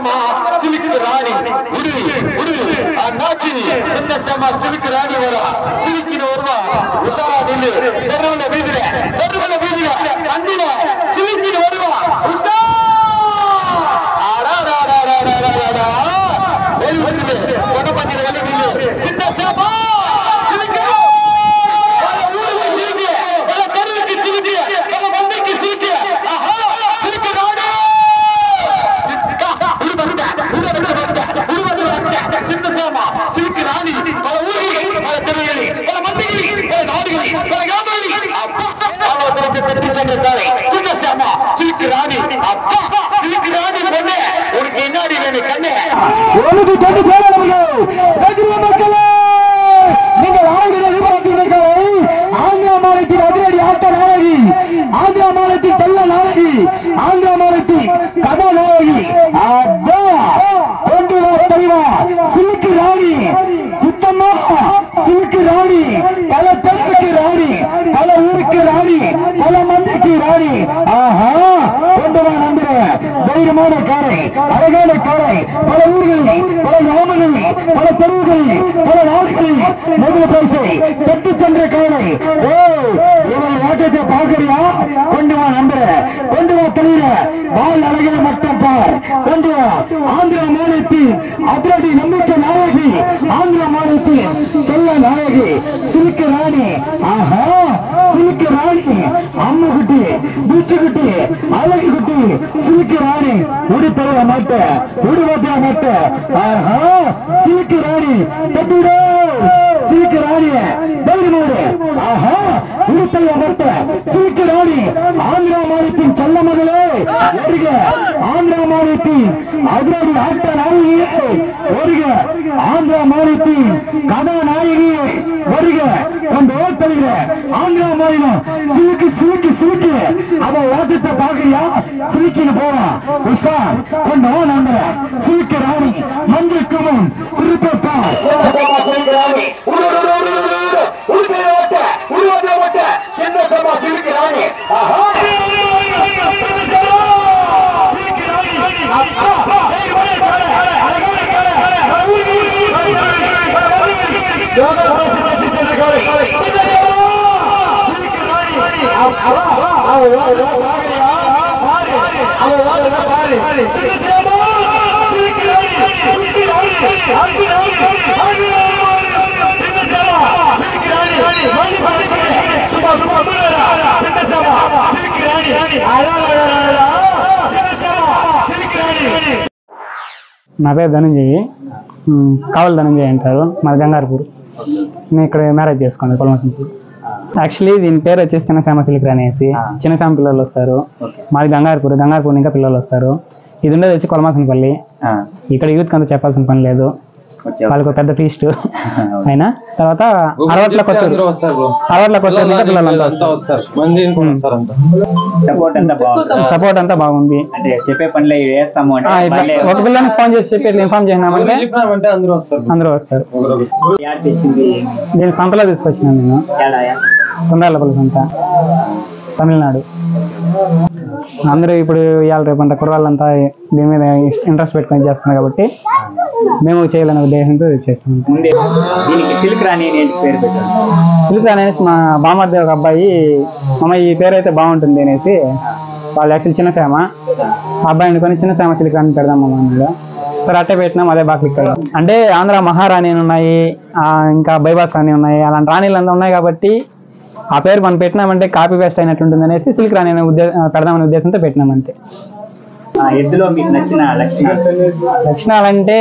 சேமா சிலுக்கு ராணி உடு உடு அண்ணாச்சி சின்ன சேமா சிலுக்கு ராணி வரா சிலுக்கின வருவா உஷாரா நில்லு தெருவுல வீதில தெருவுல வீதில கண்டில சிலுக்கின வருவா உஷா ஆடாடாடாடாடாடாடா வெளிவந்து கொடப்பட்டில வெளி நில்லு சின்ன சேமா சிலுக்கு பல ஊருக்கு சிலுக்கு பல தெருவுக்கு சிலுக்கு பல மந்தைக்கு சிலுக்கு ஆஹா சிலுக்கு ராணி என்னடி வேணும் கண்ணே ஒழுங்கு கொண்டு போறார்கள் ரஜினி மக்களே நீங்கள் ஆளுநர் எதிர்பார்த்தீர்கள் ஆந்திரா மாநிலத்தின் அதிரடி ஆட்ட நாயகி ஆந்திரா மாநிலத்தின் செல்ல நாயகி ஆந்திரா மாநிலத்தின் கதாநாயகி அப்பா கொண்டு வா தெளிவா சிலுக்கு ராணி சித்தம்மா சிலுக்கு ராணி பல தெருவுக்கு ராணி பல ஊருக்கு ராணி பல மந்திக்கு ராணி ஆஹா கொண்டு வா நம்புறேன் தைரியமான காரை அழகான காரை பல ஊர்களில் பல கிராமங்களில் பல தெருவுகளில் பல நாடுகளில் முதல் பரிசை பெற்று சென்ற காரை ஓ இவள் ஓட்டத்தை பார்க்கறியா கொண்டு வா நம்புறேன் கொண்டு வா தெளிர பால் அழகிய மட்டும் பார் கொண்டு வா ஆந்திரா மாநிலத்தின் அதிரடி நம்பிக்கை நாயகி ஆந்திரா மாநிலத்தின் செல்ல நாயகி சிலுக்கு ராணி ஆஹா சிலுக்கு ராணி அம்மு குட்டி பூச்சி குட்டி அழகு குட்டி சிலுக்கு ராணி உடுத்தலைய மாட்ட உடுவாத்திய மாட்ட ஆஹா சிலுக்கு ராணி தட்டுடோ சிலுக்கு ராணி தைரியமோடு ஆஹா உடுத்தலைய மாட்ட சிலுக்கு ராணி ஆந்திரா மாநிலத்தின் செல்ல மகளே வருக ஆந்திரா மாநிலத்தின் அதிரடி ஆட்ட நாயகியே வருக ஆந்திரா மாநிலத்தின் கதாநாயகியே வருக அந்த ஓட்டலில ஆந்திரா மாநிலம் சிலுக்கு சிலுக்கு சிலுக்கு அவ ஓட்டத்தை பாக்குறியா சிலுக்கின்னு போவா உஷார் கொண்டு வா நம்புற சிலுக்கு ராணி மஞ்சள் குமம் சிறுப்பா నా పేరు ధనంజయ్ ఉమ్, కావలి ధనంజయ్ అంటారు మాది గంగారపూర్ నేను ఇక్కడ మ్యారేజ్ చేసుకోండి కొలమసంపూర్ యాక్చువల్లీ దీని పేరు వచ్చేసి చిన్న శ్యామ సిలికర్ అనేసి చిన్న శ్యామ పిల్లలు వస్తారు మాది గంగారపూర్ గంగారపూర్ ఇంకా పిల్లలు వస్తారు ఇది ఉండేది వచ్చి కొలమాసనపల్లి ఇక్కడ యూత్ అంతా చెప్పాల్సిన పని లేదు వాళ్ళకు పెద్ద ఫీస్ట్ అయినా తర్వాత అరవట్ల కొత్తూరు అరవట్ల కొత్తూరు ఇంకా పిల్లలంతా వస్తారు సపోర్ట్ అంతా బాగుంది సపోర్ట్ అంతా బాగుంది అంటే చెప్పే పనిలో ఇవి వేస్తాము ఆ, అంటే ఇట్లా మళ్ళీ ఒక పిల్లని ఫోన్ చేసి చెప్పి ఇట్లా ఇన్ఫార్మ్ చేసినామంటే అందరూ వస్తారు యాడ్ తెచ్చింది నేను సంతలో తీసుకొచ్చినాను నేను ఏడా వేస్తాం. తొందరపల్లి సంత తమిళనాడు అందరూ ఇప్పుడు ఇవాళ రేపు అంతా కుర్రాళ్ళంతా దీని మీద ఇంట్రెస్ట్ పెట్టుకొని చేస్తున్నారు కాబట్టి మేము చేయాలనే ఉద్దేశంతో చేస్తాం ముందే దీనికి సిల్క్ రాణి అని ఏంటి పేరు పెట్టారు పిలుపు అనేసి మా బామర్ది ఒక అబ్బాయి అమ్మ ఈ పేరు అయితే బాగుంటుంది అనేసి వాళ్ళు యాక్చువల్ చిన్న సేమ ఆ అబ్బాయిని కొని చిన్న సేమ సిలిక్ అని పెడదాం అమ్మ అన్నాడు సరే అట్టే పెట్టినాం అదే బాగా క్లిక్ అయ్యాం అంటే ఆంధ్ర మహారాణి అని ఉన్నాయి ఆ, ఇంకా బైబాస్ రాణి ఉన్నాయి అలాంటి రాణిలు అంతా ఉన్నాయి కాబట్టి ఆ పేరు మనం పెట్టినామంటే కాపీ పేస్ట్ అయినట్టు ఉంటుంది అనేసి సిల్క్ రాణి అనే ఉద్దే పెడదామనే ఉద్దేశంతో పెట్టినాం అంతే ఆ ఎద్దులో మీకు నచ్చిన లక్షణాలు లక్షణాలంటే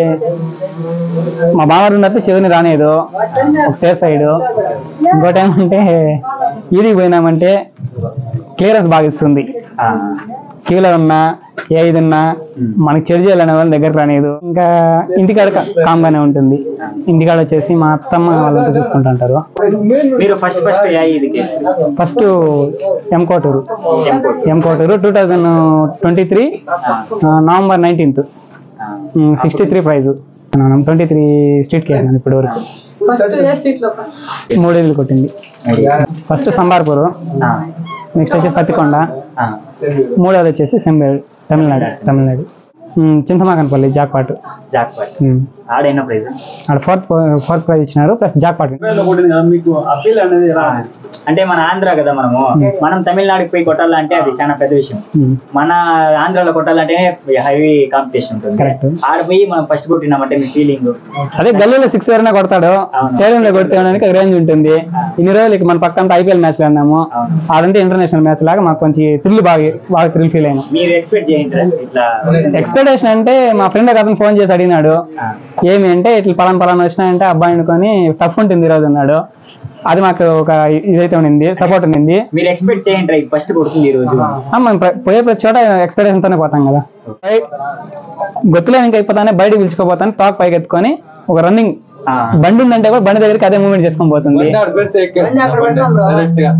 మా బామర్ది ఉన్నట్టు చెవిని రానేదు ఒక సేఫ్ సైడ్ ఇంకోటి ఏమంటే ఈడికి పోయినామంటే క్లియరెన్స్ బాగా ఇస్తుంది ఆ, కీలో ఉన్నా ఏ ఇది ఉన్నా మనకి చెడు చేయాలనే వాళ్ళ దగ్గర రానేదు ఇంకా ఇంటికాడ కామ్గానే ఉంటుంది ఇంటికాడ వచ్చేసి మా అత్తమ్మ వాళ్ళంతా చూసుకుంటుంటారు మీరు ఫస్ట్ ఫస్ట్ ఏ ఇది first M Koturu M Koturu two thousand twenty three November nineteenth sixty three prize twenty three స్ట్రీట్కి వేసినాను ఇప్పటి వరకు మూడేళ్ళు కొట్టింది ఫస్ట్ సంబార్పూర్ నెక్స్ట్ వచ్చేసి పత్తికొండ మూడోది వచ్చేసి Sembedu Tamil Nadu Tamil Nadu um, Chintamakanapalli jackpot jack pot um. ఆడైన ప్రైజ్ ఆడ ఫోర్త్ ఫోర్త్ ప్రైజ్ ఇచ్చినారు ప్లస్ జాక్పాట్ మీకు అప్పీల్ అనేది రా అంటే మన ఆంధ్ర కదా మనము మనం తమిళనాడుకి పోయి కొట్టాలంటే అది చాలా పెద్ద విషయం ఉమ్. మన ఆంధ్రాలో కొట్టాలంటే హెవీ కాంపిటీషన్ ఉంటుంది Correct. ఆడ పోయి మనం ఫస్ట్ కొట్టినామంటే మీ ఫీలింగ్ అదే గల్లీలో సిక్స్ ఎవరైనా కొడతాడు అవును. స్టేడియం లో కొడితే రేంజ్ ఉంటుంది ఇన్ని రోజులు ఇక మన పక్కన ఐపీఎల్ మ్యాచ్ ఆడినాము అవును. అదంటే ఇంటర్నేషనల్ మ్యాచ్ లాగా మాకు కొంచెం థ్రిల్ బాగా బాగా థ్రిల్ ఫీల్ అయినా మీరు ఎక్స్పెక్ట్ చేయండి ఇట్లా వస్తుంది. ఎక్స్పెక్టేషన్ అంటే మా ఫ్రెండ్ ఒక అతను ఫోన్ చేసి అడిగినాడు ఆ, ఏమి అంటే ఇట్లా పలానా పలానా వచ్చినాయంటే అబ్బాయి అనుకొని టఫ్ ఉంటుంది ఈరోజు అన్నాడు అది మాకు ఒక ఇదైతే ఉండింది సపోర్ట్ ఉండింది మీరు ఎక్స్పెక్ట్ చేయండి ఫస్ట్ కొడుతుంది ఈ రోజు ఆ, మనం ప్ర- పోయే ప్రతి చోట ఎక్స్పెక్టేషన్ తోనే పోతాం కదా గొత్తులేని ఇంకా అయిపోతానే బయటకు పిలుచుకోపోతాను టాక్ పైకి ఎత్తుకొని ఒక రన్నింగ్ ఆ, బండి ఉందంటే కూడా బండి దగ్గరికి అదే మూవ్మెంట్ చేసుకొని పోతుంది బండి ఆడ పెడితే ఎక్కేస్తాం డైరెక్ట్ గా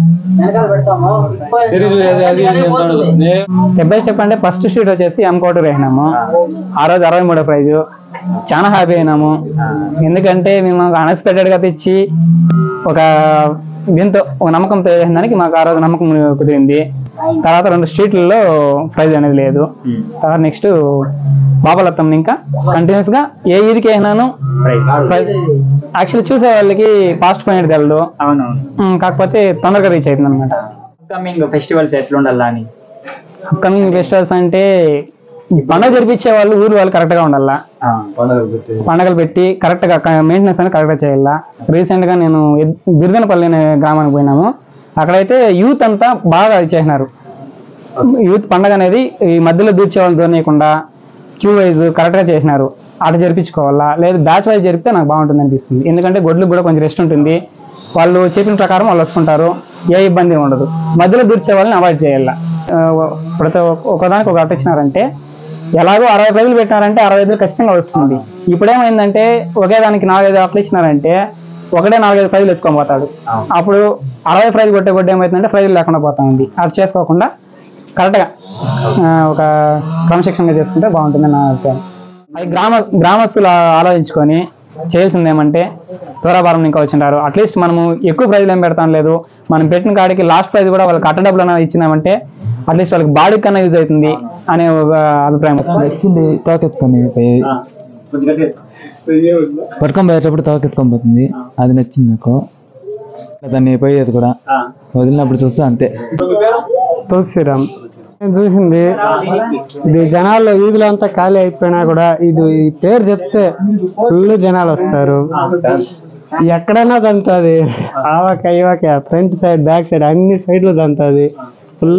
తిరిగి అది అది ఇది అంటాడు. నే- స్టెప్ బై స్టెప్ అంటే ఫస్ట్ షీట్ వచ్చేసి ఎం కోటూరు వేసినాము ఆ రోజు అరవై మూడో ప్రైజ్ చాలా హ్యాపీ అయినాము ఎందుకంటే మేము అన్ఎక్స్పెక్టెడ్ గా తెచ్చి ఒక దీంతో ఒక నమ్మకంతో చేసిన దానికి మాకు ఆ రోజు నమ్మకం కుదిరింది తర్వాత రెండు స్ట్రీట్లలో ప్రైజ్ అనేది లేదు ఉమ్, తర్వాత నెక్స్ట్ బాబలత్తం ఇంకా కంటిన్యూస్ గా ఏ ఈదికి వేసినాను ప్రైజ్ ప్రైజ్ యాక్చువల్లీ చూసే వాళ్ళకి పాస్ట్ పోయినది తెలదు అవునవును ఉమ్, కాకపోతే తొందరగా రీచ్ అవుతుంది అనమాట అప్కమింగ్ ఫెస్టివల్స్ ఎట్లుండాలా అని అప్కమింగ్ ఫెస్టివల్స్ అంటే ఈ పండుగ జరిపించే వాళ్ళు ఊరు వాళ్ళు కరెక్ట్ గా ఉండాలా ఆ, పండగ పెట్టి పండగలు పెట్టి కరెక్ట్ గా మెయింటెనెన్స్ అనేది కరెక్ట్ గా చేయాలా రీసెంట్ గా నేను ఎద్- బిర్దనపల్లి అనే గ్రామానికి పోయినాము అక్కడైతే యూత్ అంతా బాగా చేసినారు యూత్ పండగ అనేది ఈ మధ్యలో దూర్చే వాళ్ళు దూరనీయకుండా క్యూ వైజ్ కరెక్ట్ గా చేసినారు అటు జరిపించుకోవాలా లేదు బ్యాచ్ వైజ్ జరిపితే నాకు బాగుంటుంది అనిపిస్తుంది ఎందుకంటే గొడ్లకు కూడా కొంచెం రెస్ట్ ఉంటుంది వాళ్ళు చెప్పిన ప్రకారం వాళ్ళు వస్తుంటారు ఏ ఇబ్బంది ఉండదు మధ్యలో దూర్చే వాళ్ళని అవాయిడ్ చేయాల ఆ, ప్రతి ఒక్క- ఒకదానికి ఒక అట్ట ఇచ్చినారంటే ఎలాగో అరవై ప్రైజులు పెట్టినారంటే అరవై ఐదులు ఖచ్చితంగా వస్తుంది ఇప్పుడేమైందంటే ఒకే దానికి నాలుగైదు అట్లు ఇచ్చినారంటే ఒకటే నాలుగైదు ప్రైజులు ఎత్తుకొని పోతాడు అవును. అప్పుడు అరవై ప్రైజ్ కొట్టే కొట్టే ఏమవుతుందంటే ప్రైజులు లేకుండా పోతా ఉంది అది చేసుకోకుండా కరెక్ట్గా ఒక క్రమశిక్షణగా చేసుకుంటే బాగుంటుంది నా అభిప్రాయం అది గ్రామ గ్రామస్తులు ఆలోచించుకొని చేయాల్సింది ఏమంటే త్వరభారం ఇంకా వచ్చింటారు అట్లీస్ట్ మనము ఎక్కువ ప్రైజ్లు ఏం పెడతాం లేదు మనం పెట్టిన కాడికి లాస్ట్ ప్రైజ్ కూడా వాళ్ళకి కట్ట డబ్బులు అనేది ఇచ్చినామంటే అట్లీస్ట్ వాళ్ళకి బాడీ కన్నా యూజ్ అవుతుంది అనే ఒక అభిప్రాయం వచ్చింది తోకెత్తుకొని పోయి ఆ, కొద్దిగా గట్టిగా. పట్టుకొని పోయేటప్పుడు తోకెత్తుకొని పోతుంది అది నచ్చింది నాకు దాన్ని పోయేది కూడా ఆ, వదిలినప్పుడు చూస్తే అంతే తులసిరామ్ నేను చూసింది ఇది జనాల్లో వీధిలో అంతా ఖాళీ అయిపోయినా కూడా ఇది ఈ పేరు చెప్తే ఫుల్ జనాలు వస్తారు ఎక్కడైనా దంతది ఆవక ఇవక ఫ్రంట్ సైడ్ బ్యాక్ సైడ్ అన్ని సైడ్లు దంతది ఫుల్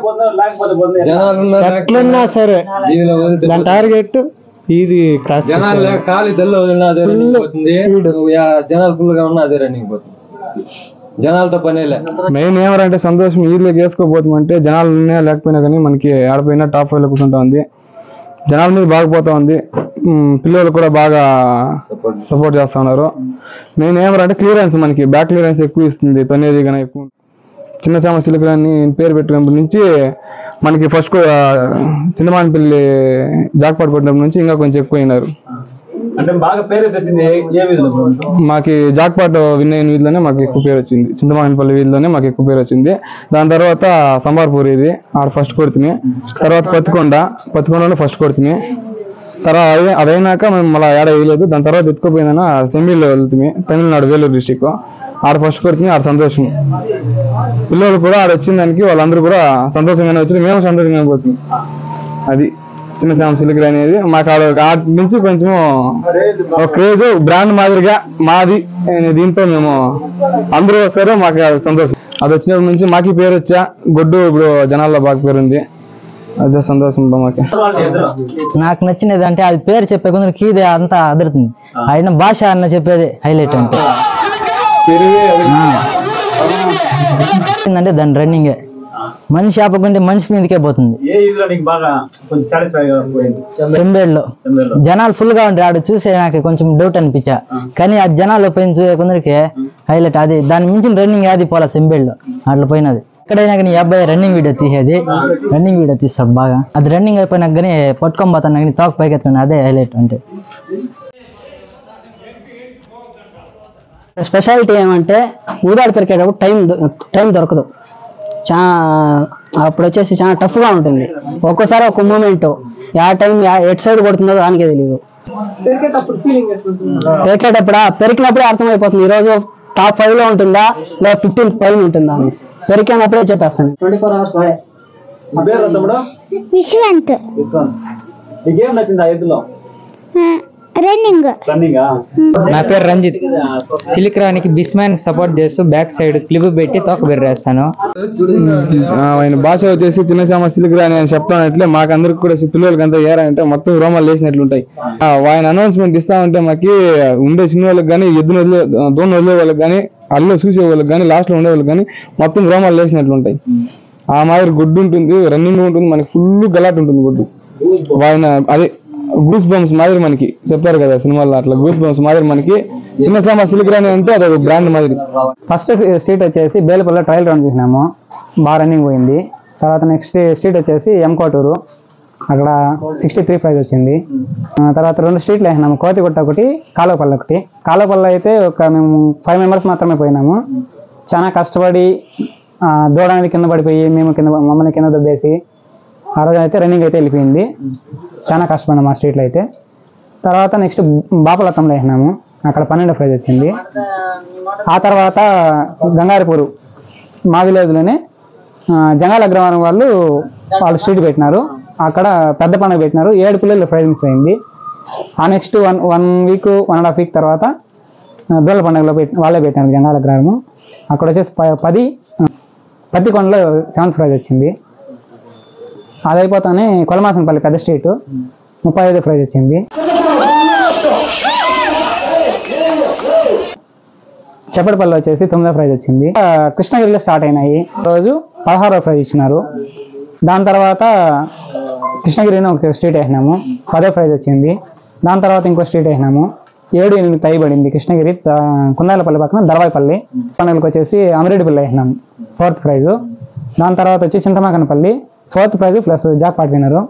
జనాలు ఉన్నారు. ఎట్లున్నా సరే దీనిలో వదిలితే దాని టార్గెట్ ఇది క్రాస్ జనాలు లేక ఖాళీ తెల్ల వదిలినా అదే రన్నింగ్ పోతుంది యా- జనాలు ఫుల్ గా ఉన్నా అదే రన్నింగ్ పోతుంది జనాలతో పనేలే మెయిన్ ఏమరంటే సంతోషం ఈజీగా చేసుకోబోతుందంటే జనాలు ఉన్నా లేకపోయినా కానీ మనకి ఆడపోయినా టాప్ ఫైవ్ లో కూర్చుంటా ఉంది జనాల మీద బాగా పోతా ఉంది ఉమ్, పిల్లలు కూడా బాగా సపోర్ట్ చేస్తా ఉన్నారు మెయిన్ ఏమరంటే క్లియరెన్స్ మనకి బ్యాక్ క్లియరెన్స్ ఎక్కువ ఇస్తుంది తనేది కన్నా ఎక్కువ చిన్న సమస్యలు కానీ పేరు పెట్టినప్పటి నుంచి మనకి ఫస్ట్ చిన్నమానపల్లి జాక్పాట్ కొట్టినప్పటి నుంచి ఇంకా కొంచెం ఎక్కువ అయినారు అంటే బాగా పేరు తెచ్చింది ఏ- ఏ విధంలో మాకి జాక్పాట్ విన్ అయిన వీధిలోనే మాకు ఎక్కువ పేరు వచ్చింది చింతమానపల్లి వీధిలోనే మాకు ఎక్కువ పేరు వచ్చింది దాని తర్వాత సంబార్పూర్ ఇది ఆడ ఫస్ట్ కొడుతుంది తర్వాత పత్తికొండ పత్తికొండలో ఫస్ట్ కొడుతుంది తర్వాత అదే అదైనాక మేము మళ్ళీ ఏడ వేయలేదు దాని తర్వాత ఎత్తుకుపోయిందన సెమీలో వెళ్తుంది తమిళనాడు వేలూరు డిస్టిక్ ఆడ ఫస్ట్ కొడుతుంది ఆడ సంతోషం పిల్లలు కూడా ఆడ వచ్చిన దానికి వాళ్ళందరూ కూడా సంతోషంగానే వచ్చింది మేము సంతోషంగానే పోతుంది అది చిన్న సమస్యలకి అనేది మాకు ఆడ ఆడ నుంచి కొంచెం ఒక క్రేజ్ బ్రాండ్ మాదిరిగా మాది అనే దీంతో మేము అందరూ వస్తారు మాకు అది సంతోషం అది వచ్చినప్పటి నుంచి మాకి పేరు వచ్చా గొడ్డు ఇప్పుడు జనాల్లో బాగా పేరుంది అదే సంతోషం బా మాకి నాకు నచ్చినది అంటే అది పేరు చెప్పే కొందరు కీదే అంతా అదురుతుంది ఆయన భాష అన్న చెప్పేది హైలైట్ అంటే ఏంటంటే దాని రన్నింగే మనిషి ఆపకుంటే మనిషి మీదకే పోతుంది ఏ ఇదిలో నీకు బాగా కొంచెం సాటిస్ఫై పోయింది చెంబేడులో తొందరలో జనాలు ఫుల్ గా ఉంటారు ఆడ చూసే నాకు కొంచెం డౌట్ అనిపించా కానీ ఆ జనాలు పోయిన చూసే కొందరికి హైలైట్ అది దాని మించిన రన్నింగ్ యాది పోలా సెంబేడులో అట్లా పోయినది ఎక్కడైనా కానీ ఈ అబ్బాయి రన్నింగ్ వీడియో తీసేది రన్నింగ్ వీడియో తీస్తాడు బాగా అది రన్నింగ్ అయిపోయినాక కానీ పట్టుకొని పోతాను కానీ తోక పైకి ఎత్తుకుని అదే హైలైట్ అంటే స్పెషాలిటీ ఏమంటే ఊదాడు పెరికేటప్పుడు టైం టైం దొరకదు చాలా అప్పుడు వచ్చేసి చాలా టఫ్గా ఉంటుంది ఒక్కోసారి ఒక మూమెంట్ యా టైం యా- ఎటు సైడ్ కొడుతుందో దానికే తెలియదు పెరికేటప్పుడు పెరికినప్పుడే అర్థమైపోతుంది ఈ రోజు టాప్ ఫైవ్ లో ఉంటుందా లేదా ఫిఫ్టీన్ పైన ఉంటుందా అనేసి పెరికినప్పుడే చెప్పేస్తాను ట్వంటీ ఫోర్ అవర్స్ మీ పేరు తమ్ముడు విశ్వంత్ విశ్వంత్ నీకేం నచ్చింది ఆ ఎద్దులో రన్నింగ్ రన్నింగ్ నా పేరు రంజిత్ సిలిక్ రానికి బిస్మాన్ సపోర్ట్ చేస్తూ బ్యాక్ సైడ్ క్లిప్ పెట్టి తోక బెర్రేస్తాను ఆ, ఆయన భాష వచ్చేసి చిన్న శ్యామ సిలిగ్రాని అని చెప్తానట్లే మాకందరికి కూడా పిల్లలకి అంతా ఏరంటే మొత్తం రోమాలు లేచినట్లు ఉంటాయి ఆ, ఆయన అనౌన్స్మెంట్ ఇస్తా ఉంటే మాకి ఉండే చిన్న వాళ్ళకి కానీ ఎద్దును వదిలే దోణ వదిలే వాళ్ళకి కానీ అల్లు చూసే వాళ్ళకి కానీ లాస్ట్ లో ఉండే వాళ్ళకి కానీ మొత్తం రోమాలు లేచినట్లు ఉంటాయి ఆ మాదిరి గుడ్డు ఉంటుంది రన్నింగ్ ఉంటుంది మనకి ఫుల్ గలాట్ ఉంటుంది గుడ్డు ఆయన అదే గూస్ బంప్స్ మాదిరి మనకి చెప్పారు కదా సినిమాలో అట్లా గూస్ బంప్స్ మాదిరి మనకి చిన్న శ్యామ సిలిగ్రాని అంటే అది బ్రాండ్ మాదిరి ఫస్ట్ స్ట్రీట్ వచ్చేసి బేలపల్లి ట్రయల్ రన్ చూసినాము బాగా రన్నింగ్ పోయింది తర్వాత నెక్స్ట్ స్ట్రీట్ వచ్చేసి ఎం కోటూరు అక్కడ సిక్స్టీ త్రీ ప్రైజ్ వచ్చింది ఆ, తర్వాత రెండు స్ట్రీట్లు వేసినాము కోతిగుట్ట ఒకటి కాలువపల్లి ఒకటి కాలువపల్లి అయితే ఒక మేము ఫైవ్ మెంబర్స్ మాత్రమే పోయినాము చాలా కష్టపడి ఆ, దూడ అనేది కింద పడిపోయి మేము కింద మమ్మల్ని కింద దొబ్బేసి ఆ రోజు అయితే రన్నింగ్ అయితే వెళ్ళిపోయింది చాలా కష్టపడినాం మా స్ట్రీట్లో అయితే తర్వాత నెక్స్ట్ బాపలతంలో వేసినాము అక్కడ పన్నెండు ప్రైజ్ వచ్చింది ఆ తర్వాత గంగారపూరు మా విలేజ్లోనే ఆ, జంగాల అగ్రవారం వాళ్ళు వాళ్ళు స్ట్రీట్ పెట్టినారు అక్కడ పెద్ద పండుగ పెట్టినారు ఏడు పిల్లలు ప్రైజ్ మిస్ అయింది ఆ next one one week one and half week తర్వాత ఆ, దూల పండుగలో పెట్టి వాళ్ళే పెట్టినారు జంగాల అగ్రహారము అక్కడ వచ్చేసి ప- పది ఆ, పత్తికొండలో సెవెంత్ ప్రైజ్ వచ్చింది అది అయిపోతానే కొలమాసనపల్లి పెద్ద స్ట్రీట్ ముప్పై ఐదు ప్రైజ్ వచ్చింది చెప్పడపల్లి వచ్చేసి తొమ్మిదో ప్రైజ్ వచ్చింది ఆ, కృష్ణగిరిలో స్టార్ట్ అయినాయి రోజు పదహారో ప్రైజ్ ఇచ్చినారు దాని తర్వాత కృష్ణగిరిని ఒక స్ట్రీట్ వేసినాము పదో ప్రైజ్ వచ్చింది దాని తర్వాత ఇంకో స్ట్రీట్ వేసినాము ఏడు ఎనిమిది టై పడింది కృష్ణగిరి ఆ, కుందాలపల్లి పక్కన దర్వాయిపల్లి పండుగలకు వచ్చేసి అమిరెడ్డిపల్లి వేసినాము ఫోర్త్ ప్రైజ్ దాని తర్వాత వచ్చి Chintamakanapalli fourth prize plus jack pot వినరు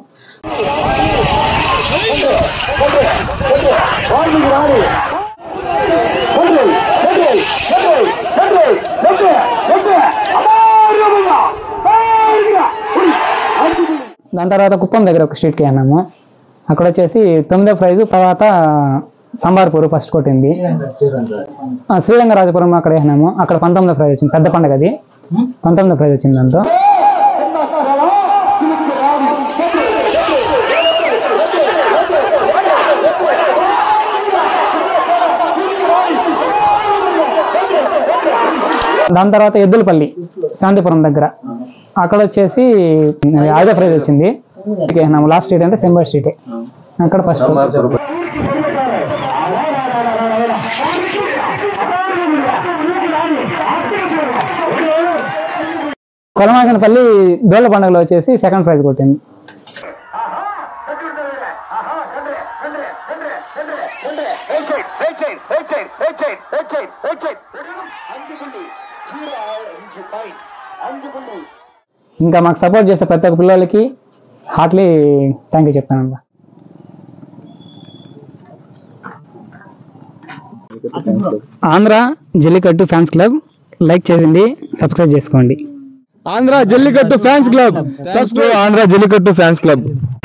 దాని తర్వాత కుప్పం దగ్గర ఒక స్ట్రీట్కి వెళ్ళినాము అక్కడ వచ్చేసి తొమ్మిదో ప్రైజ్ తర్వాత సంబార్పూర్ ఫస్ట్ కొట్టింది ఆ, శ్రీరంగరాజపురం అక్కడ వేసినాము అక్కడ పంతొమ్మిదో ప్రైజ్ వచ్చింది పెద్ద పండుగ అది పంతొమ్మిదో ప్రైజ్ వచ్చింది దాంతో దాని తర్వాత ఎద్దులపల్లి శాంతిపురం దగ్గర అక్కడ వచ్చేసి ఐదో ప్రైజ్ వచ్చింది లాస్ట్ స్ట్రీట్ అంటే సెంబర్ స్ట్రీట్ అక్కడ ఫస్ట్ కొలమాకనపల్లి దోళ్ళ పండుగలో వచ్చేసి సెకండ్ ప్రైజ్ కొట్టింది ఇంకా మాకు సపోర్ట్ చేసే ప్రతి ఒక్క పిల్లలకి హార్ట్లీ థ్యాంక్ యూ చెప్తాను Andhra jallikattu fans club like చేయండి సబ్స్క్రైబ్ చేసుకోండి Andhra jallikattu fans club Andhra jallikattu fans club